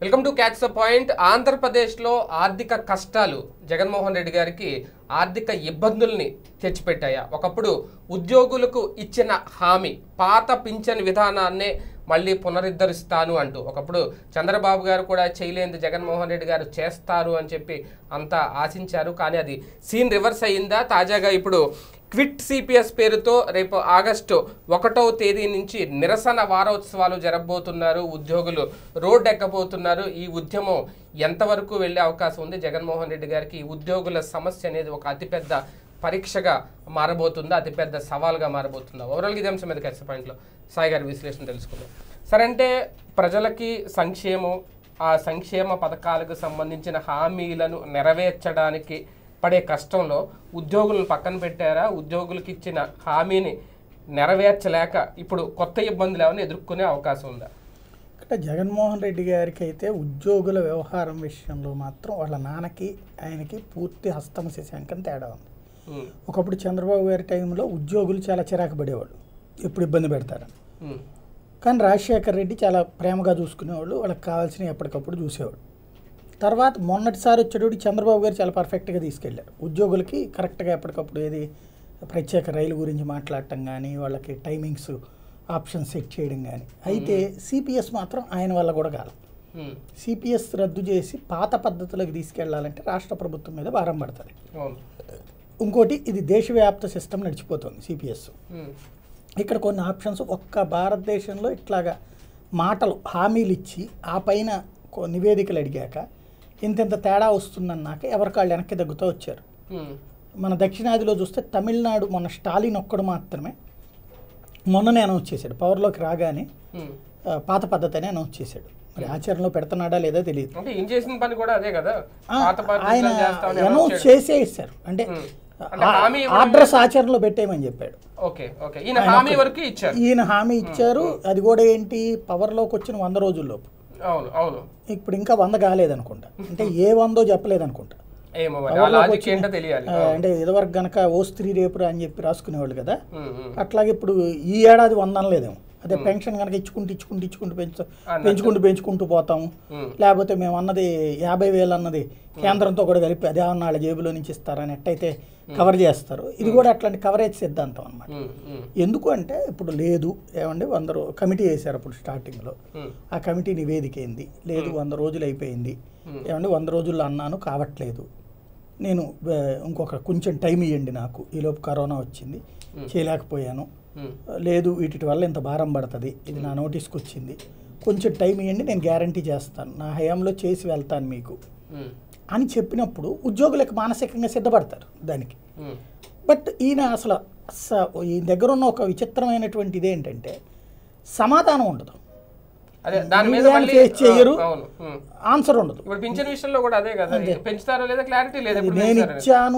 Welcome to catch the point ఆంధ్రప్రదేశ్లో ఆర్థిక కష్టాలు జగన్మోహన్ రెడ్డి గారికి ఆర్థిక ఇబ్బందుల్ని తెచ్చిపెట్టాయా ఒకప్పుడు ఉద్యోగులకు ఇచ్చిన హామీ పాత పింఛన్ విధానాన్నే మళ్ళీ పునరుద్ధరిస్తాను అంటూ ఒకప్పుడు చంద్రబాబు గారు కూడా చేయలేనిది జగన్మోహన్ రెడ్డి గారు చేస్తారు అని చెప్పి అంతా ఆశించారు కానీ అది సీన్ రివర్స్ అయ్యిందా తాజాగా ఇప్పుడు క్విట్ సిపిఎస్ పేరుతో రేపు ఆగస్టు ఒకటవ తేదీ నుంచి నిరసన వారోత్సవాలు జరగబోతున్నారు ఉద్యోగులు రోడ్డు ఎక్కబోతున్నారు ఈ ఉద్యమం ఎంతవరకు వెళ్ళే అవకాశం ఉంది జగన్మోహన్ రెడ్డి గారికి ఈ ఉద్యోగుల సమస్య అనేది ఒక అతిపెద్ద పరీక్షగా మారబోతుందా అతిపెద్ద సవాల్గా మారబోతుందా ఓవరాల్గా ఇదే అంశం మీద కరెక్ట్ పాయింట్లో సాయి గారి విశ్లేషణ తెలుసుకుందాం సరే అంటే ప్రజలకి సంక్షేమం ఆ సంక్షేమ పథకాలకు సంబంధించిన హామీలను నెరవేర్చడానికి పడే కష్టంలో ఉద్యోగులను పక్కన పెట్టారా ఉద్యోగులకు ఇచ్చిన హామీని నెరవేర్చలేక ఇప్పుడు కొత్త ఇబ్బందులు ఏమైనా ఎదుర్కొనే అవకాశం ఉందా ఇక్కడ జగన్మోహన్ రెడ్డి గారికి అయితే ఉద్యోగుల వ్యవహారం విషయంలో మాత్రం వాళ్ళ నాన్నకి ఆయనకి పూర్తి హస్తమ శశాంకం తేడా ఉంది ఉమ్, ఒకప్పుడు చంద్రబాబు గారి టైంలో ఉద్యోగులు చాలా చిరాకు పడేవాళ్ళు ఎప్పుడు ఇబ్బంది పెడతారని ఉమ్, కానీ రాజశేఖర్ రెడ్డి చాలా ప్రేమగా చూసుకునేవాళ్ళు వాళ్ళకి కావాల్సినవి ఎప్పటికప్పుడు చూసేవాడు తర్వాత మొన్నటిసారి వచ్చేటప్పుడు చంద్రబాబు గారు చాలా పర్ఫెక్ట్గా తీసుకెళ్ళారు ఉద్యోగులకి కరెక్ట్గా ఎప్పటికప్పుడు ఏది ప్రత్యేక రైలు గురించి మాట్లాడటం కానీ వాళ్ళకి టైమింగ్స్ ఆప్షన్ సెట్ చేయడం కానీ అయితే సిపిఎస్ మాత్రం ఆయన వల్ల కూడా కాదు ఉమ్, సిపిఎస్ రద్దు చేసి పాత పద్ధతులకు తీసుకెళ్లాలంటే రాష్ట్ర ప్రభుత్వం మీద భారం పడుతుంది అవును ఇంకోటి ఇది దేశవ్యాప్త సిస్టమ్ నడిచిపోతుంది సిపిఎస్ ఉమ్, ఇక్కడ కొన్ని ఆప్షన్స్ ఒక్క భారతదేశంలో ఇట్లాగా మాటలు హామీలు ఇచ్చి ఆ పైన కొ- నివేదికలు అడిగాక ఇంతింత తేడా వస్తుందన్నాక ఎవరికాళ్ళు వెనక్కి తగ్గుతూ వచ్చారు ఉమ్, మన దక్షిణాదిలో చూస్తే తమిళనాడు మన స్టాలిన్ ఒక్కడు మాత్రమే మొన్ననే అనౌన్స్ చేశాడు పవర్లోకి రాగానే ఉమ్. ఆ, పాత పద్ధతి అని అనౌన్స్ చేశాడు మరి ఆచరణలో పెడుతున్నాడా లేదో తెలియదు అంటే ఏం చేసిన పని కూడా అదే కదా ఆ, పాత పద్ధతులు ఆయన చేస్తామని అనౌన్స్ announce చేయడం. చేసే ఇస్తారు అంటే ఉమ్. అంటే హామీ ఇవ్వడం ఆర్డర్స్ ఆచరణలో పెట్టేయమని చెప్పాడు ఓకే ఓకే ఈయన హామీ వరకు ఇచ్చారు ఈయన హామీ ఇచ్చారు అది కూడా ఏంటి పవర్లోకి వచ్చిన వంద రోజుల్లోపు అవును అవును ఇప్పుడు ఇంకా వంద కాలేదనుకుంటా అంటే ఏ వందో చెప్పలేదనుకుంటా ఏమో మరి ఆ పవర్లోకి లాజిక్ వచ్చిన- ఏంటో తెలియాలి ఆ, అంటే ఇదివరకు గనక ఓ స్త్రీ రేపురా అని చెప్పి రాసుకునేవాళ్ళు కదా ఉమ్, ఉమ్. అట్లాగే ఇప్పుడు ఈ ఏడాది వంద అనలేదేమో అదే పెన్షన్ కనుక ఇచ్చుకుంటూ ఇచ్చుకుంటూ ఇచ్చుకుంటూ పెంచు అన్నట్టు. పెంచుకుంటూ పెంచుకుంటూ పోతాము ఉమ్. లేకపోతే మేము అన్నది యాభై వేలు అన్నది కేంద్రంతో కూడా కలిపి అదే అన్న వాళ్ళ జేబులో నుంచి ఇస్తారని ఎట్టయితే కవర్ చేస్తారు ఇది కూడా అట్లాంటి కవరేజ్ సిద్ధాంతం అనమాట ఉమ్, ఉమ్, ఎందుకు అంటే ఇప్పుడు లేదు ఏమండి వంద రో కమిటీ వేశారు అప్పుడు స్టార్టింగ్లో ఉమ్. ఆ కమిటీ నివేదిక ఏంది లేదు వంద రోజులు అయిపోయింది ఏమండి వంద రోజుల్లో అన్నాను కావట్లేదు నేను ఆ, ఇంకొక కొంచెం టైం ఇవ్వండి నాకు ఈలోపు కరోనా వచ్చింది చేయలేకపోయాను ఉమ్. లేదు వీటి వల్ల ఇంత భారం పడుతుంది ఇది నా నోటీస్కి వచ్చింది కొంచెం టైం ఇవ్వండి నేను గ్యారంటీ చేస్తాను నా హయాంలో చేసి వెళ్తాను మీకు ఉమ్, అని చెప్పినప్పుడు ఉద్యోగులకు మానసికంగా సిద్ధపడతారు దానికి ఉమ్. బట్ ఈయన అసలు స- ఈ దగ్గర ఉన్న ఒక విచిత్రమైనటువంటి ఇదేంటంటే సమాధానం ఉండదు అదే దాని మీద మీడియాని మళ్ళీ face చేయరు. అవును ఉమ్. ఆన్సర్ ఉండదు ఇప్పుడు పింఛన్ విషయంలో కూడా అదే కదా పెంచుతారో లేదా క్లారిటీ లేదు అది ఎప్పుడు నేను పెంచుతారని. ఇచ్చాను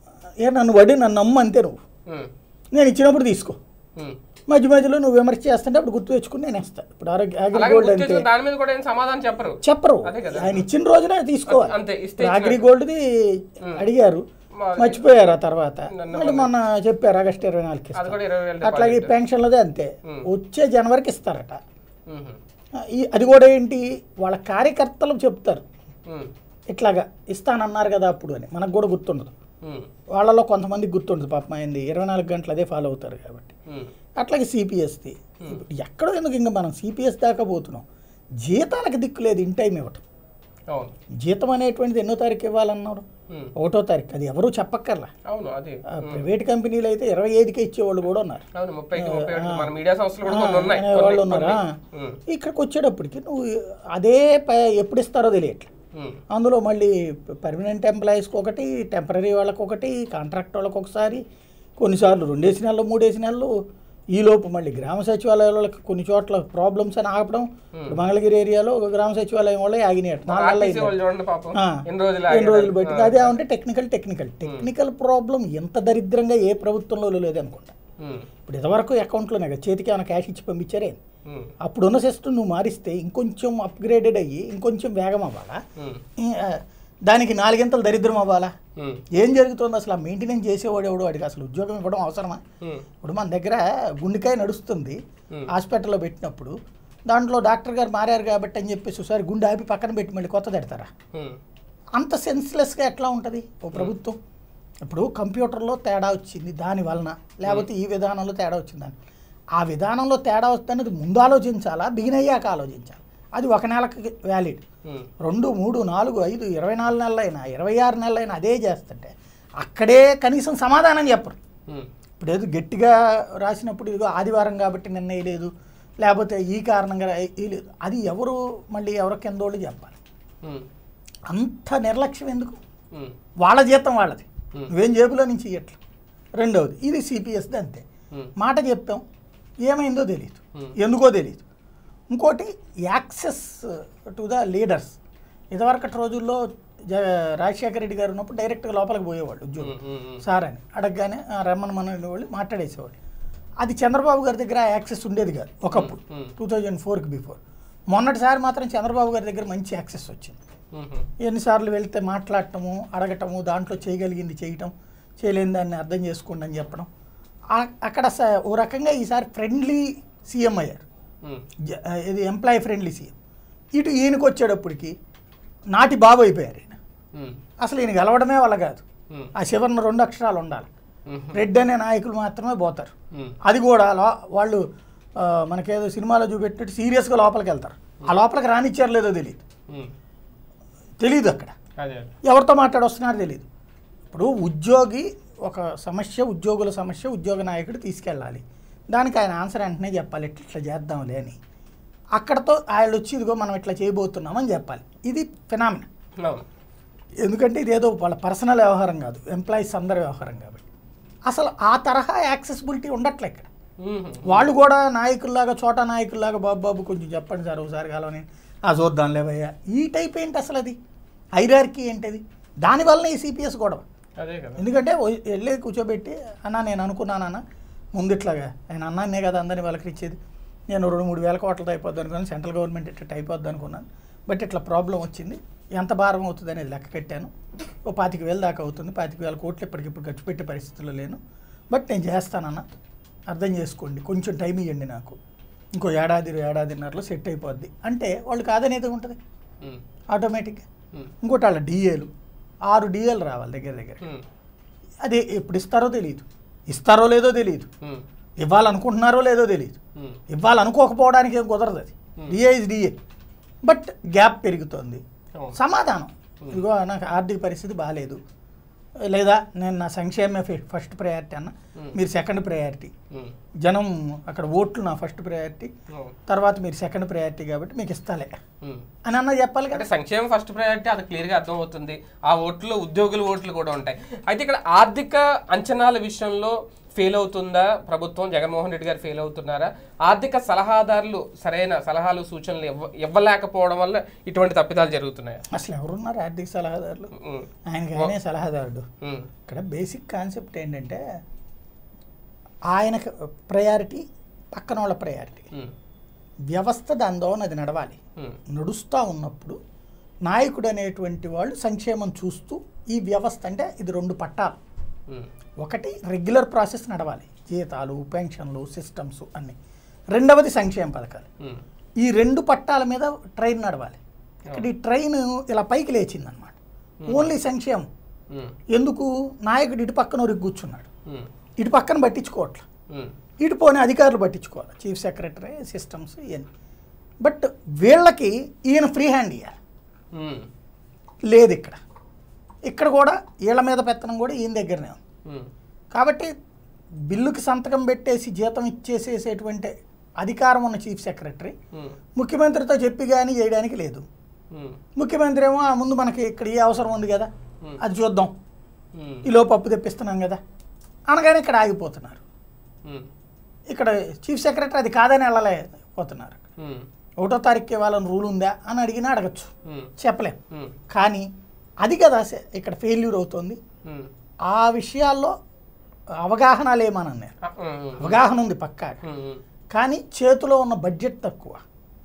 ఏ నన్ను వడి నన్ను నమ్ము అంతే నువ్వు ఉమ్, నేను ఇచ్చినప్పుడు తీసుకో ఉమ్. మధ్య మధ్యలో నువ్వు విమర్శ చేస్తుంటే అప్పుడు గుర్తు తెచ్చుకుని నేను ఇస్తాను ఇప్పుడు ఆరోగ్య అలాగే అగ్రిగోల్డ్ అంటే గుర్తించిన దాని మీద కూడా ఏం సమాధానం చెప్పరు చెప్పరు అదే కదా. ఆయన ఇచ్చిన రోజునే తీసుకోవాలి అంతే ఇస్తే ఇప్పుడు అగ్రిగోల్డ్ది అడిగారు మరి మర్చిపోయారు ఆ తర్వాత నన్ను మళ్ళీ మొన్న చెప్పారు ఆగస్టు ఇరవై నాలుగుకి అది కూడా ఇరవై వేలు అట్లాగే ఈ పెన్షన్లదే అంతే వచ్చే జనవరికి ఇస్తారట ఉమ్, ఈ అది కూడా ఏంటి వాళ్ళ కార్యకర్తలు చెప్తారు ఉమ్, ఇట్లాగా ఇస్తానన్నారు కదా అప్పుడు అని మనకు కూడా గుర్తుండదు ఉమ్, వాళ్ళలో కొంతమందికి గుర్తుండదు పాపం అయింది ఇరవై నాలుగు గంటలు అదే ఫాలో అవుతారు కాబట్టి ఉమ్. అట్లాగే సిపిఎస్ది ఎక్కడో ఎందుకు ఇంకా మనం సిపిఎస్ దాకా పోతున్నాం జీతాలకు దిక్కు లేదు ఇన్ టైం ఇవ్వటం అవును జీతం అనేటువంటిది ఎన్నో తారీఖు ఇవ్వాలన్నారు ఉమ్, ఒకటో తారీఖు అది ఎవరూ చెప్పక్కర్లా అవును అది ఆ ప్రైవేట్ కంపెనీలు అయితే ఇరవై ఐదుకే ఇచ్చేవాళ్ళు కూడా ఉన్నారు అవును ముప్పైకి ముప్పై ఒకటి మన మీడియా సంస్థలు కూడా కొన్ని ఉన్నాయి అనే వాళ్ళు కొన్ని- ఉన్నారా కొన్ని. ఉమ్, ఇక్కడికి వచ్చేటప్పటికి నువ్వు అదే ప- ఎప్పుడు ఇస్తారో తెలియట్లే ఉమ్, అందులో మళ్ళీ పర్మనెంట్ ఎంప్లాయీస్కి ఒకటి టెంపరీ వాళ్ళకి ఒకటి కాంట్రాక్ట్ వాళ్ళకి ఒకసారి కొన్నిసార్లు రెండేసి నెలలు మూడేసి నెలలు ఈలోపు మళ్ళీ గ్రామ సచివాలయాలకు కొన్ని చోట్ల ప్రాబ్లమ్స్ అని ఆపడం ఇప్పుడు మంగళగిరి ఏరియాలో ఒక గ్రామ సచివాలయం వాళ్ళే ఆగినాయట నాలుగు నెలలు ఆర్టీసీ వాళ్ళు చూడండి పాపం ఆ. ఎన్ని రోజులు ఎన్ని ఆగారు? రోజులు బట్టి అదే అంటే టెక్నికల్ టెక్నికల్ టెక్నికల్ ప్రాబ్లం ఎంత దరిద్రంగా ఏ ప్రభుత్వంలో లేదనుకుంటా ఉమ్, ఇప్పుడు ఇంతవరకు అకౌంట్లోనే కదా చేతికి ఏమైనా క్యాష్ ఇచ్చి పంపించారే ఉమ్, అప్పుడున్న సిస్టమ్ నువ్వు మారిస్తే ఇంకొంచెం అప్గ్రేడెడ్ అయ్యి ఇంకొంచెం వేగం అవ్వాలా ఉమ్, ఈ, ఆ, దానికి నాలుగింతలు దరిద్రం అవ్వాలా ఉమ్, ఏం జరుగుతుంది అసలు ఆ మెయింటెనెన్స్ చేసేవాడు ఎవడు వాడికి అసలు ఉద్యోగం ఇవ్వడం అవసరమా ఉమ్, ఇప్పుడు మన దగ్గర గుండెకాయ నడుస్తుంది Hmm. హాస్పిటల్లో పెట్టినప్పుడు దాంట్లో డాక్టర్ గారు మారారు కాబట్టి అని చెప్పేసి ఒకసారి గుండె ఆపి పక్కన పెట్టి మళ్ళీ కొత్త పెడతారా ఉమ్, అంత సెన్స్లెస్గా ఎట్లా ఉంటుంది ఓ ప్రభుత్వం ఇప్పుడు కంప్యూటర్లో తేడా వచ్చింది దాని వలన లేకపోతే ఈ విధానంలో తేడా వచ్చిందని ఆ విధానంలో తేడా వస్తుందనేది ముందు ఆలోచించాలా బిగిన్ అయ్యాక ఆలోచించాలి అది ఒక నెలకి వ్యాలిడ్ ఉమ్, రెండు మూడు నాలుగు ఐదు ఇరవై నాలుగు నెలలైనా ఇరవై ఆరు నెలలైనా అదే చేస్తుంటే అక్కడే కనీసం సమాధానం చెప్పరు ఉమ్, ఇప్పుడు ఏదో గట్టిగా రాసినప్పుడు ఇదిగో ఆదివారం కాబట్టి నిన్న వేయలేదు లేకపోతే ఈ కారణంగా వేయలేదు అది ఎవరు మళ్ళీ ఎవరి కిందోళ్ళు చెప్పాలి ఉమ్, అంత నిర్లక్ష్యం ఎందుకు ఉమ్, వాళ్ళ జీతం వాళ్ళది Hmm. నువ్వేం జేబులో నుంచి ఇయ్యట్ల రెండవది ఇది సిపిఎస్ది అంతే ఉమ్, మాట చెప్పాం ఏమైందో తెలియదు Hmm. ఎందుకో తెలియదు ఇంకోటి యాక్సెస్ టు ద లీడర్స్ ఇదివరకటి రోజుల్లో జ రాజశేఖర రెడ్డి గారు ఉన్నప్పుడు డైరెక్ట్గా లోపలికి పోయేవాళ్ళు ఉద్యోగం ఉమ్, ఉమ్, ఉమ్, సార్ అని అడగగానే "ఆ, రమ్మని మన వాళ్ళు మాట్లాడేసేవాళ్ళు అది చంద్రబాబు గారి దగ్గర యాక్సెస్ ఉండేది కాదు ఒకప్పుడు Hmm. టూ థౌజండ్ ఫోర్కి బిఫోర్ మొన్నటిసారి మాత్రం చంద్రబాబు గారి దగ్గర మంచి యాక్సెస్ వచ్చింది ఉమ్, ఉమ్, ఎన్నిసార్లు వెళ్తే మాట్లాడటము అడగటము దాంట్లో చేయగలిగింది చేయటం చేయలేని దాన్ని అర్థం చేసుకోండి అని చెప్పడం ఆ- అక్కడ స- ఓ రకంగా ఈసారి ఫ్రెండ్లీ సీఎం అయ్యారు ఉమ్, జ- ఇది ఎంప్లాయీ ఫ్రెండ్లీ సీఎం ఇటు ఈయనకు వచ్చేటప్పటికి నాటి బాబు అయిపోయారు ఈయన ఉమ్, అసలు ఈయన గెలవడమే వాళ్ళ కాదు ఉమ్, ఆ చివరిన రెండు అక్షరాలు ఉండాలి ఉమ్, రెడ్ అనే నాయకులు మాత్రమే పోతారు ఉమ్, అది కూడా లో- వాళ్ళు ఆ, మనకేదో సినిమాలో చూపెట్టినట్టు సీరియస్గా లోపలికి వెళ్తారు ఆ లోపలికి రానిచ్చారు లేదో తెలియదు ఉమ్, తెలియదు అక్కడ అదే అదే ఎవరితో మాట్లాడొస్తున్నారో తెలియదు ఇప్పుడు ఉద్యోగి ఒక సమస్య ఉద్యోగుల సమస్య ఉద్యోగ నాయకుడు తీసుకెళ్ళాలి దానికి ఆయన ఆన్సర్ వెంటనే చెప్పాలి ఇట్లా ఇట్లా చేద్దాంలే అని అక్కడతో ఆయన వచ్చి ఇదిగో మనం ఇట్లా చేయబోతున్నామని చెప్పాలి ఇది ఫినామిన అవును ఎందుకంటే ఇదేదో వాళ్ళ పర్సనల్ వ్యవహారం కాదు ఎంప్లాయీస్ అందరి వ్యవహారం కాబట్టి అసలు ఆ తరహా యాక్సెసిబిలిటీ ఉండట్లే ఇక్కడ ఉమ్, వాళ్ళు కూడా నాయకుల్లాగా చోటా నాయకుల్లాగా బాబు బాబు కొంచెం చెప్పండి సార్ ఒకసారి కాలని ఆ చూద్దాం లేవయ్యా ఈ టైప్ ఏంటి అసలు అది ఐరార్కీ ఏంటిది దానివల్ల ఈ సిపిఎస్ గొడవ అదే కదా ఎందుకంటే ఓ- వెళ్ళి కూర్చోబెట్టి అన్న నేను అనుకున్నానన్న ముందు ఇట్లాగా ఆయన అన్నానే కదా అందరినీ పలకరించేది నేను రెండు మూడు వేల కోట్లతో అయిపోద్ది అనుకున్నాను సెంట్రల్ గవర్నమెంట్ ఇట్లా అయిపోద్ది అనుకున్నాను బట్ ఇట్లా ప్రాబ్లం వచ్చింది ఎంత భారం అవుతుంది అనేది లెక్క కట్టాను ఓ పాతిక వేలు దాకా అవుతుంది పాతిక వేల కోట్లు ఇప్పటికిప్పుడు ఖర్చు పెట్టే పరిస్థితుల్లో లేను బట్ నేను చేస్తానన్న అర్థం చేసుకోండి కొంచెం టైం ఇవ్వండి నాకు ఇంకో ఏడాది ఏడాదిన్నరలో సెట్ అయిపోద్ది అంటే వాళ్ళు కాదనేది ఉంటుంది ఉమ్, ఆటోమేటిక్గా ఉమ్, ఇంకోటి వాళ్ళ డిఏలు ఆరు డిఏలు రావాలి దగ్గర దగ్గర ఉమ్, అది ఎప్పుడు ఇస్తారో తెలియదు ఇస్తారో లేదో తెలియదు ఉమ్, ఇవ్వాలనుకుంటున్నారో లేదో తెలియదు ఉమ్, ఇవ్వాలనుకోకపోవడానికి ఏం కుదరదు అది Hmm. DA is DA but gap పెరుగుతోంది అవును. సమాధానం ఇదిగో నాకు ఆర్థిక పరిస్థితి బాగాలేదు లేదా నేను నా సంక్షేమే ఫి- ఫస్ట్ ప్రయారిటీ అన్న Hmm. మీరు సెకండ్ ప్రయారిటీ ఉమ్, జనం అక్కడ ఓట్లు నా ఫస్ట్ ప్రయారిటీ అవును. తర్వాత మీరు సెకండ్ ప్రయారిటీ కాబట్టి మీకు ఇస్తాలే ఉమ్. అని అన్న చెప్పాలి అంటే కదా సంక్షేమం ఫస్ట్ ప్రయారిటీ అది క్లియర్గా అర్థమవుతుంది ఆ ఓట్లు ఉద్యోగుల ఓట్లు కూడా ఉంటాయి అయితే ఇక్కడ ఆర్థిక అంచనాల విషయంలో ఫెయిల్ అవుతుందా ప్రభుత్వం జగన్మోహన్ రెడ్డి గారు ఫెయిల్ అవుతున్నారా ఆర్థిక సలహాదారులు సరైన సలహాలు సూచనలు ఇవ్వ ఇవ్వలేకపోవడం వల్ల ఇటువంటి తప్పిదాలు జరుగుతున్నాయి అసలు ఎవరున్నారు ఆర్థిక సలహాదారులు ఆయనకి ఆయనే సలహాదారుడు ఇక్కడ బేసిక్ కాన్సెప్ట్ ఏంటంటే ఆయనకు ప్రయారిటీ పక్కన వాళ్ళ ప్రయారిటీ వ్యవస్థ దాని దోవన అది నడవాలి నడుస్తూ ఉన్నప్పుడు నాయకుడు అనేటువంటి వాళ్ళు సంక్షేమం చూస్తూ ఈ వ్యవస్థ అంటే ఇది రెండు పట్టాలు ఒకటి రెగ్యులర్ ప్రాసెస్ నడవాలి జీతాలు పెన్షన్లు సిస్టమ్స్ అన్నీ రెండవది సంక్షేమ పథకాలు ఈ రెండు పట్టాల మీద ట్రైన్ నడవాలి ఇక్కడ ఈ ట్రైన్ ఇలా పైకి లేచిందనమాట ఓన్లీ సంక్షేమం ఎందుకు నాయకుడు ఇటు పక్కన ఒరికి కూర్చున్నాడు ఇటు పక్కన పట్టించుకోవట్ల ఇటు పోనీ అధికారులు పట్టించుకోవాలి చీఫ్ సెక్రటరీ సిస్టమ్స్ ఇవన్నీ బట్ వీళ్ళకి ఈయన ఫ్రీ హ్యాండ్ ఇవ్వాలి లేదు ఇక్కడ ఇక్కడ కూడా వీళ్ళ మీద పెత్తనం కూడా ఈయన దగ్గరనే ఉంది కాబట్టి బిల్లుకి సంతకం పెట్టేసి జీతం ఇచ్చేసేసేటువంటి అధికారం ఉన్న చీఫ్ సెక్రటరీ ముఖ్యమంత్రితో చెప్పి కానీ చేయడానికి లేదు ముఖ్యమంత్రి ఏమో "ఆ, ముందు మనకి ఇక్కడ ఏ అవసరం ఉంది కదా అది చూద్దాం ఈలో పప్పు తెప్పిస్తున్నాం కదా అనగానే ఇక్కడ ఆగిపోతున్నారు ఇక్కడ చీఫ్ సెక్రటరీ అది కాదని వెళ్ళలేకపోతున్నారు ఒకటో తారీఖు ఇవ్వాలని రూల్ ఉందా అని అడిగినా అడగచ్చు చెప్పలేం కానీ అది కదా సె- ఇక్కడ ఫెయిల్యూర్ అవుతుంది ఆ విషయాల్లో అవగాహన లేమని అన్నారు అవగాహన ఉంది పక్కా కానీ చేతిలో ఉన్న బడ్జెట్ తక్కువ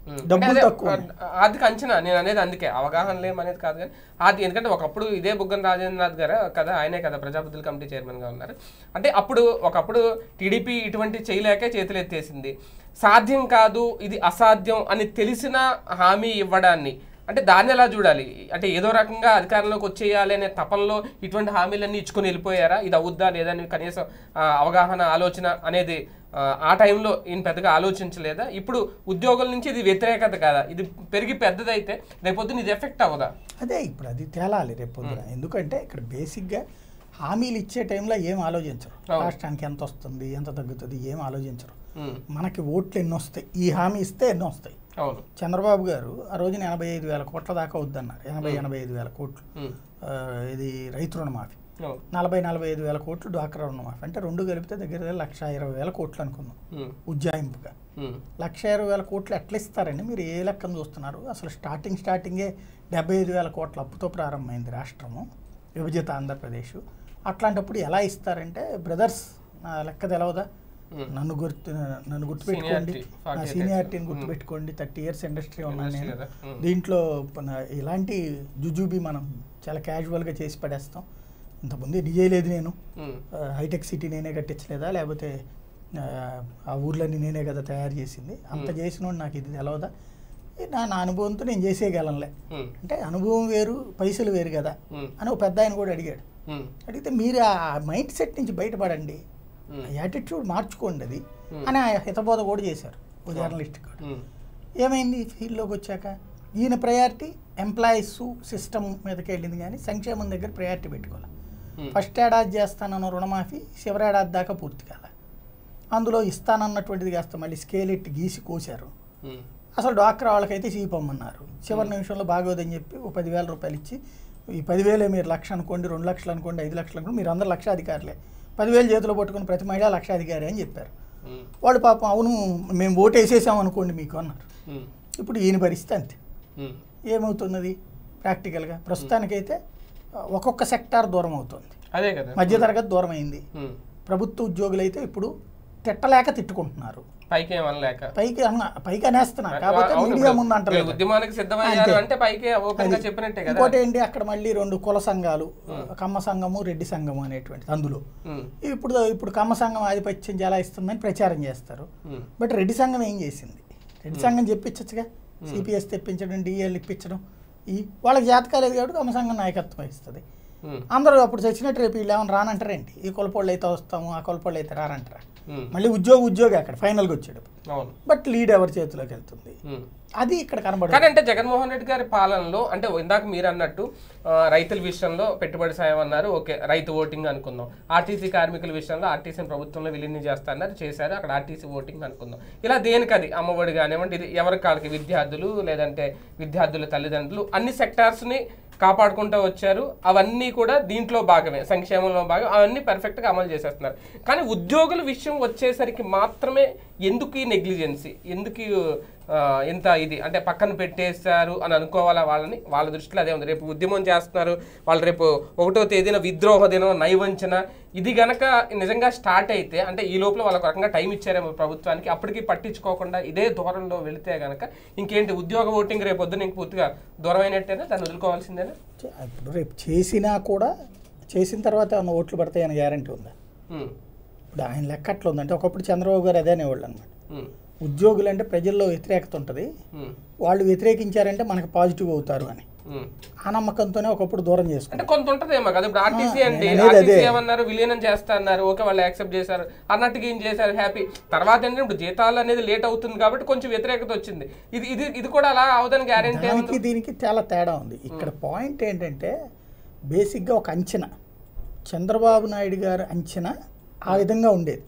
ఉమ్. డబ్బులు అంటే అదే, తక్కువ ఆ- ఆర్థిక అంచనా నేను అనేది అందుకే అవగాహన లేం అనేది కాదు కానీ ఆర్థిక ఎందుకంటే ఒకప్పుడు ఇదే బుగ్గన రాజేంద్రనాథ్ గారు కదా ఆయనే కదా ప్రజాబుద్ధుల కమిటీ చైర్మన్ గా ఉన్నారు అంటే అప్పుడు ఒకప్పుడు టీడీపీ ఇటువంటి చేయలేకే చేతులు ఎత్తేసింది సాధ్యం కాదు ఇది అసాధ్యం అని తెలిసిన హామీ ఇవ్వడాన్ని అంటే దాన్ని ఎలా చూడాలి అంటే ఏదో రకంగా అధికారంలోకి వచ్చేయాలి అనే తపనలో ఇటువంటి హామీలన్నీ ఇచ్చుకొని వెళ్ళిపోయారా ఇది అవుద్దా లేదా అని కనీసం ఆ, అవగాహన ఆలోచన అనేది ఆ, ఆ టైంలో ఈయన పెద్దగా ఆలోచించలేదా ఇప్పుడు ఉద్యోగుల నుంచి ఇది వ్యతిరేకత కాదా ఇది పెరిగి పెద్దదైతే రేపొద్దున ఇది ఎఫెక్ట్ అవ్వదా అదే ఇప్పుడు అది తేలాలి రేపు పొద్దున ఎందుకంటే ఇక్కడ బేసిక్గా హామీలు ఇచ్చే టైంలో ఏం ఆలోచించరు అవును. రాష్ట్రానికి ఎంత వస్తుంది ఎంత తగ్గుతుంది ఏం ఆలోచించరు ఉమ్, మనకి ఓట్లు ఎన్ని వస్తాయి ఈ హామీ ఇస్తే ఎన్ని వస్తాయి అవును చంద్రబాబు గారు ఆ రోజున ఎనభై ఐదు వేల కోట్ల దాకా వద్దన్నారు ఎనభై ఎనభై ఐదు వేల కోట్లు ఉమ్, ఆ, ఇది రైతు రుణమాఫీ అవును నలభై నలభై ఐదు వేల కోట్లు డ్వాక్రా రుణమాఫీ అంటే రెండు కలిపితే దగ్గర దగ్గర లక్ష ఇరవై వేల కోట్లు అనుకుందాం ఉమ్, ఉజ్జాయింపుగా ఉమ్, లక్ష ఇరవై వేల కోట్లు ఎట్లా ఇస్తారండి మీరు ఏ లెక్కన చూస్తున్నారు అసలు స్టార్టింగ్ స్టార్టింగే డెబ్బై ఐదు వేల కోట్ల అప్పుతో ప్రారంభమైంది రాష్ట్రము విభజిత ఆంధ్రప్రదేశ్ అట్లాంటప్పుడు ఎలా ఇస్తారంటే బ్రదర్స్ నా లెక్క తెలవదా ఉమ్. నన్ను గుర్తు నన్ను గుర్తుపెట్టుకోండి Seniority, నా 40 సీనియారిటీని years. గుర్తుపెట్టుకోండి థర్టీ ఇయర్స్ ఇండస్ట్రీ ఉన్నాను Industry నేను కదా. ఉమ్. దీంట్లో మన- ఇలాంటి జుజుబి మనం చాలా క్యాజువల్గా చేసి పడేస్తాం ఇంతకుముందు ఇది చేయలేదు నేను ఉమ్, ఆ, హైటెక్ సిటీ నేనే కట్టించలేదా లేకపోతే ఆ, ఆ ఊర్లన్నీ నేనే కదా తయారు చేసింది అంత చేసినోడు నాకు ఇది తెలవదా ఇది నా నా అనుభవంతో నేను చేసేయగలంలే ఉమ్, అంటే అనుభవం వేరు పైసలు వేరు కదా ఉమ్, అని ఒక పెద్ద ఆయన కూడా అడిగాడు ఉమ్, అడిగితే మీరు ఆ మైండ్ సెట్ నుంచి బయటపడండి ఉమ్, యాటిట్యూడ్ మార్చుకోండి అది Hmm. అని ఆ హితబోధ కూడా చేశారు ఓ జర్నలిస్ట్ కూడా ఉమ్, ఏమైంది ఫీల్డ్లోకి వచ్చాక ఈయన ప్రయారిటీ ఎంప్లాయీస్ సిస్టమ్ మీదకి వెళ్ళింది కానీ సంక్షేమం దగ్గర ప్రయారిటీ పెట్టుకోవాలి ఉమ్, ఫస్ట్ ఏడాది చేస్తానన్న రుణమాఫీ చివరేడాది దాకా పూర్తి కాల అందులో ఇస్తానన్నటువంటిది కాస్త మళ్ళీ స్కేల్ ఎట్టి గీసి కోశారు ఉమ్, అసలు డాక్టర్ వాళ్ళకైతే చీపమ్మన్నారు చివరి నిమిషంలో బాగోదని చెప్పి ఓ పదివేల రూపాయలు ఇచ్చి ఈ పదివేలే మీరు లక్ష అనుకోండి రెండు లక్షలు అనుకోండి ఐదు లక్షలు అనుకోండి మీరు అందరు లక్షాధికారులే పదివేలు చేతిలో పట్టుకుని ప్రతి మహిళ లక్షాధికారి అని చెప్పారు ఉమ్, వాళ్ళు పాపం అవును మేము ఓటు వేసేసాం అనుకోండి మీకు అన్నారు ఉమ్, ఇప్పుడు ఈయన పరిస్థితి అంతే ఉమ్, ఏమవుతున్నది ప్రాక్టికల్గా ప్రస్తుతానికైతే ఆ, ఒక్కొక్క సెక్టార్ దూరం అవుతుంది అదే కదా మధ్యతరగతి దూరం అయింది ఉమ్, ప్రభుత్వ ఉద్యోగులైతే ఇప్పుడు తిట్టలేక తిట్టుకుంటున్నారు పైకి ఏమనలేక పైకి అన్న పైకి అనేస్తున్నారు కాకపోతే అవును, మీడియా ఇప్పుడు ముందు అంటారు వీళ్ళు ఉద్యమానికి సిద్ధమయ్యారు అంతే. అంటే పైకి ఓపెన్ గా అది. చెప్పినట్టే కదా ఇంకోటి ఏంటి అక్కడ మళ్ళీ రెండు కుల సంఘాలు కమ్మ సంఘము రెడ్డి సంఘము అనేటువంటి అందులో ఉమ్, ఇప్పుడు ఇప్పుడు కమ్మ సంఘం ఆధిపత్యం జలాయిస్తుందని ప్రచారం చేస్తారు ఉమ్, బట్ రెడ్డి సంఘం ఏం చేసింది రెడ్డి సంఘం చెప్పించచ్చుగా సిపిఎస్ తెప్పించడం డిఎల్ ఇప్పించడం ఈ వాళ్ళకి జాతకాలేదు కాబట్టి కమ్మ సంఘం నాయకత్వం వహిస్తుంది ఉమ్, అందరూ అప్పుడు చచ్చినట్టు రేపు వీళ్ళు ఏమైనా రానంటారేంటి ఈ కులపోళ్ళు అయితే వస్తాము ఆ కులపోళ్ళు అయితే రారంటారా ఉమ్, మళ్ళీ ఉద్యోగ ఉద్యోగి అక్కడ ఫైనల్గా వచ్చాడు అవును బట్ లీడ్ ఎవరి చేతిలోకి వెళ్తుంది ఉమ్. అది ఇక్కడ కనబడదు కానీ అంటే జగన్మోహన్ రెడ్డి గారి పాలనలో అంటే ఇందాక మీరు అన్నట్టు ఆ, రైతుల విషయంలో పెట్టుబడి సాయం అన్నారు ఓకే రైతు ఓటింగ్ అనుకుందాం ఆర్టీసీ కార్మికుల విషయంలో ఆర్టీసీని ప్రభుత్వంలో విలీనం చేస్తా అన్నారు చేశారు అక్కడ ఆర్టీసీ ఓటింగ్ అనుకుందాం ఇలా దేనికి అది అమ్మఒడి కానివ్వండి ఇది ఎవరి కాళ్ళకి విద్యార్థులు లేదంటే విద్యార్థుల తల్లిదండ్రులు అన్ని సెక్టార్స్ని కాపాడుకుంటూ వచ్చారు అవన్నీ కూడా దీంట్లో భాగమే సంక్షేమంలో భాగం అవన్నీ పర్ఫెక్ట్గా అమలు చేసేస్తున్నారు కానీ ఉద్యోగుల విషయం వచ్చేసరికి మాత్రమే ఎందుకు ఈ నెగ్లిజెన్సీ ఎందుకు ఈ, ఆ, ఇంత ఇది అంటే పక్కన పెట్టేశారు అని అనుకోవాలా వాళ్ళని వాళ్ళ దృష్టిలో అదే ఉంది రేపు ఉద్యమం చేస్తున్నారు వాళ్ళు రేపు ఒకటో తేదీన విద్రోహ దినం నైవంచన ఇది గనక నిజంగా స్టార్ట్ అయితే అంటే ఈ లోపల వాళ్ళకు రకంగా టైం ఇచ్చారేమో ప్రభుత్వానికి అప్పటికి పట్టించుకోకుండా ఇదే దూరంలో వెళితే గనక ఇంకేంటి ఉద్యోగ ఓటింగ్ రేపు పొద్దున ఇంక పూర్తిగా దూరమైనట్టేనా దాన్ని వదులుకోవాల్సిందేనా ఇప్పుడు రేపు చేసినా కూడా చేసిన తర్వాత ఏమన్నా ఓట్లు పడతాయని గ్యారంటీ ఉందా ఉమ్, ఇప్పుడు ఆయన లెక్క అట్లా ఉందంటే ఒకప్పుడు చంద్రబాబు గారు అదే అనేవాళ్ళు అనమాట ఉమ్, ఉద్యోగులు అంటే ప్రజల్లో వ్యతిరేకత ఉంటుంది ఉమ్, వాళ్ళు వ్యతిరేకించారంటే మనకు పాజిటివ్ అవుతారు అని ఉమ్. ఆ నమ్మకంతోనే ఒకప్పుడు దూరం చేసుకుంటారు అంటే కొంత ఉంటదేమో కదా ఇప్పుడు ఆర్టీసీ ఆ, అంటే నేను అనేది ఆర్టీసీ అదే. ఏమన్నారు విలీనం చేస్తా అన్నారు ఓకే వాళ్ళు యాక్సెప్ట్ చేశారు అన్నట్టుగా ఏం చేశారు హ్యాపీ తర్వాత ఏంటంటే ఇప్పుడు జీతాలు అనేది లేట్ అవుతుంది కాబట్టి కొంచెం వ్యతిరేకత వచ్చింది ఇది ఇది ఇది కూడా అలా అవదని గ్యారెంటీ దానికి దీనికి చాలా తేడా ఉంది ఇక్కడ పాయింట్ ఏంటంటే బేసిక్గా ఒక అంచనా చంద్రబాబు నాయుడు గారు అంచనా ఆ విధంగా ఉండేది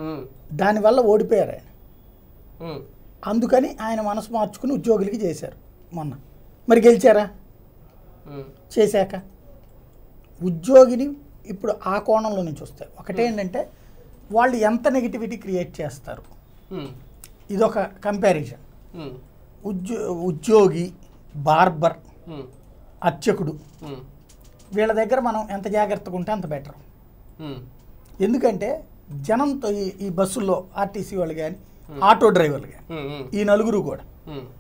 దానివల్ల ఓడిపోయారు ఆయన అందుకని ఆయన మనసు మార్చుకుని ఉద్యోగులకి చేశారు మొన్న మరి గెలిచారా చేశాక ఉద్యోగిని ఇప్పుడు ఆ కోణంలో నుంచి వస్తాయి ఒకటేంటంటే వాళ్ళు ఎంత నెగిటివిటీ క్రియేట్ చేస్తారు ఇదొక కంపారిజన్ ఉద్యో ఉద్యోగి బార్బర్ అర్చకుడు వీళ్ళ దగ్గర మనం ఎంత జాగ్రత్తగా ఉంటే అంత బెటర్ ఎందుకంటే జనంతో ఈ ఈ బస్సుల్లో ఆర్టీసీ వాళ్ళు కానీ ఆటో డ్రైవర్లు కానీ ఈ నలుగురు కూడా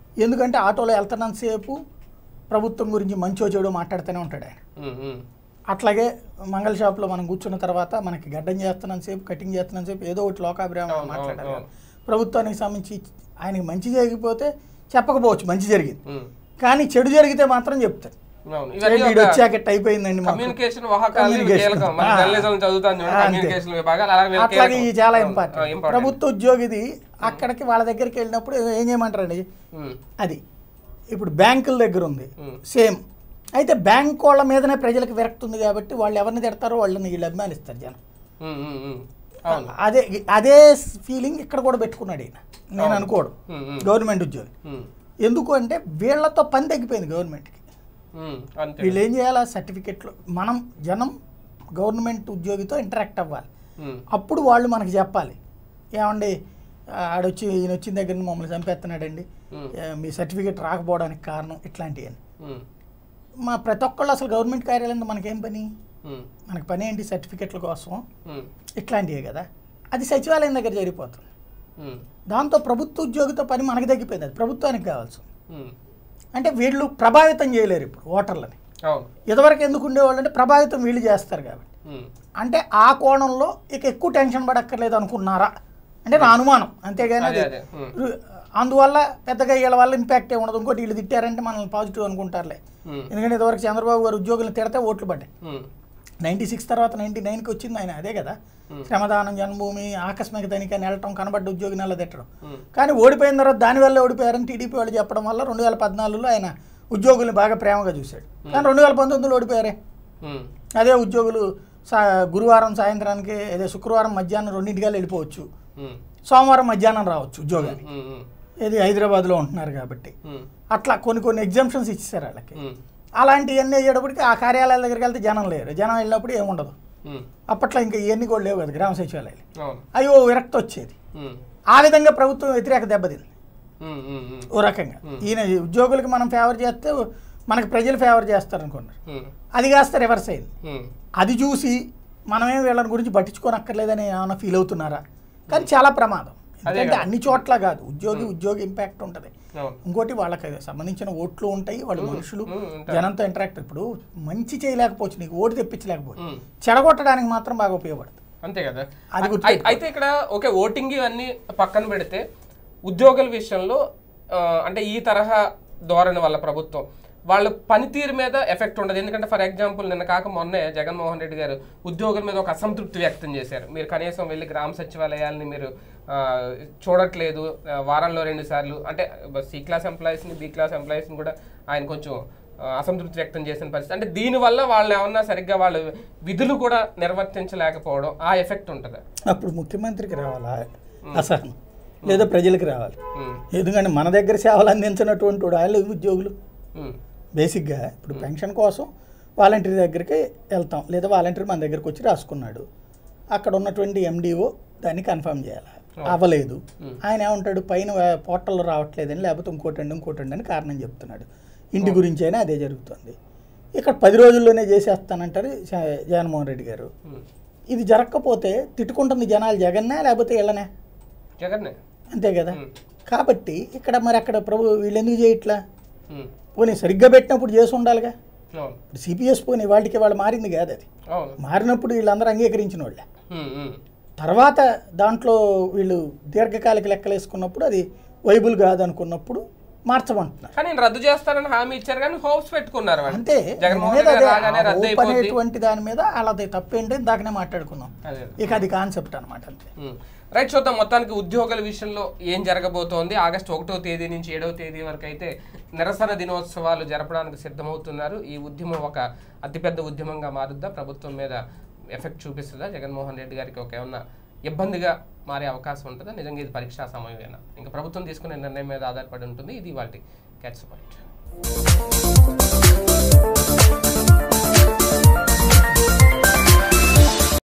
ఎందుకంటే ఆటోలో వెళ్తున్నంతసేపు ప్రభుత్వం గురించి మంచో చెడు మాట్లాడుతూనే ఉంటాడు ఆయన ఉమ్, ఉమ్, అట్లాగే మంగళ షాప్లో మనం కూర్చున్న తర్వాత మనకి గడ్డం చేస్తున్నంతసేపు కటింగ్ చేస్తున్నంతసేపు ఏదో ఒకటి లోకాభిరామం అవును, మాట్లాడాలి అవును, ప్రభుత్వానికి సంబంధించి ఆయనకి మంచి జరిగిపోతే చెప్పకపోవచ్చు మంచి జరిగింది ఉమ్. కానీ చెడు జరిగితే మాత్రం చెప్తారు అవును ఇవన్నీ వీడు ఒక వచ్చాక ఇట్ట అయిపోయిందండి మాకు కమ్యూనికేషన్ వాహకాలు ఇవి Communication. కీలకం మన ఆ. జర్నలిజం చదువుతాను చూడండి అంతే. కమ్యూనికేషన్ విభాగాలు అలాగే వీళ్ళకి అట్లాగే కీలకం. ఇది చాలా అవును, ఇంపార్టెంట్ ఆ, important. ప్రభుత్వ ఉద్యోగిది అక్కడికి వాళ్ళ దగ్గరికి వెళ్ళినప్పుడు ఏం చేయమంటారండి ఉమ్, అది ఇప్పుడు బ్యాంకుల దగ్గర ఉంది ఉమ్, సేమ్ అయితే బ్యాంక్ వాళ్ళ మీదనే ప్రజలకు విరక్తి ఉంది కాబట్టి వాళ్ళు ఎవరిని తిడతారో వాళ్ళని వీళ్ళు అభిమానిస్తారు జనం ఉమ్, ఉమ్, ఉమ్. అవును అదే అదే ఫీలింగ్ ఇక్కడ కూడా పెట్టుకున్నాడు ఈయన నేను అనుకోడు ఉమ్, ఉమ్, గవర్నమెంట్ ఉద్యోగి ఉమ్, ఎందుకు అంటే వీళ్ళతో పని తగ్గిపోయింది గవర్నమెంట్కి ఉమ్, అంతే వీళ్ళు ఏం చేయాలి సర్టిఫికెట్లు మనం జనం గవర్నమెంట్ ఉద్యోగితో ఇంటరాక్ట్ అవ్వాలి ఉమ్, అప్పుడు వాళ్ళు మనకి చెప్పాలి ఏమండి ఆ, ఆడొచ్చి ఈయన వచ్చిన దగ్గర నుంచి మమ్మల్ని చంపేస్తున్నాడండి ఉమ్, ఏ, మీ సర్టిఫికెట్ రాకపోవడానికి కారణం ఇట్లాంటివి అని ఉమ్, మా ప్రతి ఒక్కళ్ళు అసలు గవర్నమెంట్ కార్యాలయంలో మనకేం పని ఉమ్, మనకి పని ఏంటి సర్టిఫికెట్ల కోసం ఉమ్, ఇట్లాంటివే కదా అది సచివాలయం దగ్గర జరిగిపోతుంది ఉమ్, దాంతో ప్రభుత్వ ఉద్యోగితో పని మనకి తగ్గిపోయింది అది ప్రభుత్వానికి కావాల్సి ఉమ్. అంటే వీళ్ళు ప్రభావితం చేయలేరు ఇప్పుడు ఓటర్లని అవును ఇదివరకు ఎందుకు ఉండేవాళ్ళు అంటే ప్రభావితం వీళ్ళు చేస్తారు కాబట్టి ఉమ్, అంటే ఆ కోణంలో ఇక ఎక్కువ టెన్షన్ పడక్కర్లేదు అనుకున్నారా అంటే నా అనుమానం అంతేగాని అదే అది అదే ఉమ్, రు- అందువల్ల పెద్దగా వీళ్ళ వల్ల ఇంపాక్ట్ ఏమి ఉండదు ఇంకోటి వీళ్ళు తిట్టారంటే మనల్ని పాజిటివ్ అనుకుంటారులే ఉమ్, ఎందుకంటే ఇదివరకు చంద్రబాబు గారు ఉద్యోగులను తిడితే ఓట్లు పడ్డాయి ఉమ్, నైంటీ సిక్స్ తర్వాత నైంటీ నైన్కి వచ్చింది ఆయన అదే కదా Hmm. శ్రమదానం జన్మభూమి ఆకస్మిక తనిఖీ అని వెళ్ళటం కనబడ్డ ఉద్యోగి నెల తిట్టడం ఉమ్, కానీ ఓడిపోయిన తర్వాత దానివల్ల ఓడిపోయారని టీడీపీ వాళ్ళు చెప్పడం వల్ల రెండు వేల పద్నాలుగులో ఆయన ఉద్యోగుల్ని బాగా ప్రేమగా చూశాడు కానీ రెండు వేల పంతొమ్మిదిలో ఓడిపోయారే ఉమ్, అదే ఉద్యోగులు సా గురువారం సాయంత్రానికి అదే శుక్రవారం మధ్యాహ్నం రెండింటికల్లా వెళ్ళిపోవచ్చు ఉమ్, సోమవారం మధ్యాహ్నం రావచ్చు ఉద్యోగానికి ఉమ్, ఉమ్, ఇది హైదరాబాద్లో ఉంటున్నారు కాబట్టి ఉమ్, అట్లా కొన్ని కొన్ని ఎగ్జామ్షన్స్ ఇచ్చేసారు వాళ్ళకి ఉమ్, అలాంటివన్నీ అయ్యేటప్పటికి ఆ కార్యాలయాల దగ్గరికి వెళ్తే జనం లేరు జనం వెళ్ళినప్పుడు ఏముండదు ఉమ్, అప్పట్లో ఇంకా ఇవన్నీ కూడా లేవు కదా గ్రామ సచివాలయాలు అవును అయ్యో విరక్తి వచ్చేది ఉమ్, ఆ విధంగా ప్రభుత్వం వ్యతిరేక దెబ్బతింది ఉమ్, ఉమ్, ఉమ్, ఓ రకంగా ఈయన ఉద్యోగులకి మనం ఫేవర్ చేస్తే మనకి ప్రజలు ఫేవర్ చేస్తారు అనుకున్నారు ఉమ్, అది కాస్త రివర్స్ అయింది ఉమ్, అది చూసి మనమేం వీళ్ళని గురించి పట్టించుకోనక్కర్లేదని ఏమైనా ఫీల్ అవుతున్నారా కానీ చాలా ప్రమాదం అదే ఎందుకంటే కదా. అన్ని చోట్ల కాదు ఉద్యోగి ఉద్యోగి ఇంపాక్ట్ ఉంటుంది అవును ఇంకోటి వాళ్ళకి సంబంధించిన ఓట్లు ఉంటాయి వాళ్ళు మనుషులు ఉమ్, ఉంటారు. జనంతో ఇంటరాక్ట్ ఇప్పుడు మంచి చేయలేకపోవచ్చు నీకు ఓటు తెప్పించలేకపోవచ్చు ఉమ్. చెడగొట్టడానికి మాత్రం బాగా ఉపయోగపడుతుంది అంతే కదా అది అయి- గుర్తుపెట్టుకో. అయితే ఇక్కడ ఓకే ఓటింగ్ ఇవన్నీ పక్కన పెడితే ఉద్యోగుల విషయంలో ఆ, అంటే ఈ తరహా ధోరణి వల్ల ప్రభుత్వం వాళ్ళ పనితీరు మీద ఎఫెక్ట్ ఉండదు ఎందుకంటే ఫర్ ఎగ్జాంపుల్ నిన్న కాక మొన్నే జగన్మోహన్ రెడ్డి గారు ఉద్యోగుల మీద ఒక అసంతృప్తి వ్యక్తం చేశారు మీరు కనీసం వెళ్ళి గ్రామ సచివాలయాల్ని మీరు ఆ, చూడట్లేదు ఆ, వారంలో రెండు సార్లు అంటే సి క్లాస్ ఎంప్లాయీస్ని బి క్లాస్ ఎంప్లాయీస్ని కూడా ఆయన కొంచెం ఆ, అసంతృప్తి వ్యక్తం చేసిన పరిస్థితి అంటే దీనివల్ల వాళ్ళు ఏమన్నా సరిగ్గా వాళ్ళు విధులు కూడా నిర్వర్తించలేకపోవడం ఆ ఎఫెక్ట్ ఉంటుందా అప్పుడు ముఖ్యమంత్రికి రావాలా అసహనం లేదా ప్రజలకు రావాలి ఉమ్, ఎందుకంటే మన దగ్గర సేవలు అందించినటువంటి వాళ్ళు ఉద్యోగులు ఉమ్, బేసిక్గా ఇప్పుడు పెన్షన్ కోసం వాలంటీర్ దగ్గరికి వెళ్తాం లేదా వాలంటీర్ మన దగ్గరికి వచ్చి రాసుకున్నాడు అక్కడ ఉన్నటువంటి ఎండిఓ దాన్ని కన్ఫర్మ్ చేయాలి అవ్వలేదు ఆయన ఏమంటాడు పైన పోర్టల్లో రావట్లేదని లేకపోతే ఇంకోటండి ఇంకోటండి అని కారణం చెప్తున్నాడు ఇంటి గురించి అయినా అదే జరుగుతుంది ఇక్కడ పది రోజుల్లోనే చేసేస్తానంటారు జ- జగన్మోహన్ రెడ్డి గారు ఉమ్. ఇది జరగకపోతే తిట్టుకుంటుంది జనాలు జగన్నే లేకపోతే వీళ్ళనే జగన్నే అంతే కదా ఉమ్, కాబట్టి ఇక్కడ మరి అక్కడ ప్రభు వీళ్ళు ఎందుకు చేయట్లా ఉమ్, పోనీ సరిగ్గా పెట్టినప్పుడు చేసి ఉండాలిగా అవును ఇప్పుడు సిపిఎస్ పోనీ వాళ్ళకి వాళ్ళు మారింది కాదు అది అవును మారినప్పుడు వీళ్ళందరూ అంగీకరించిన వాళ్ళే ఉమ్, ఉమ్, తర్వాత దాంట్లో వీళ్ళు దీర్ఘకాలిక లెక్కలు వేసుకున్నప్పుడు అది వైబుల్ కాదు అనుకున్నప్పుడు మార్చమంటున్నారు కానీ నేను రద్దు చేస్తానని హామీ ఇచ్చారు కానీ హోప్స్ పెట్టుకున్నారు వాళ్ళు అంతే జగన్మోహన్ మీద రెడ్డి అదే గారు రాగానే రద్దు ఓప్ అయిపోద్ది అనేటువంటి దాని మీద వాళ్ళది తప్పేంటి దాకానే మాట్లాడుకున్నాం అదే ఇక అది కాన్సెప్ట్ అనమాట అంతే ఉమ్. రైట్ చూద్దాం మొత్తానికి ఉద్యోగుల విషయంలో ఏం జరగబోతోంది ఆగస్టు ఒకటో తేదీ నుంచి ఏడవ తేదీ వరకు అయితే నిరసన దినోత్సవాలు జరపడానికి సిద్ధమవుతున్నారు ఈ ఉద్యమం ఒక అతిపెద్ద ఉద్యమంగా మారుద్దా ప్రభుత్వం మీద ఎఫెక్ట్ చూపిస్తుందా జగన్మోహన్ రెడ్డి గారికి ఒక ఏమన్నా ఇబ్బందిగా మారే అవకాశం ఉంటుందా నిజంగా ఇది పరీక్షా సమయమేనా ఇంకా ప్రభుత్వం తీసుకునే నిర్ణయం మీద ఆధారపడి ఉంటుంది ఇది వాటి క్యాచ్ పాయింట్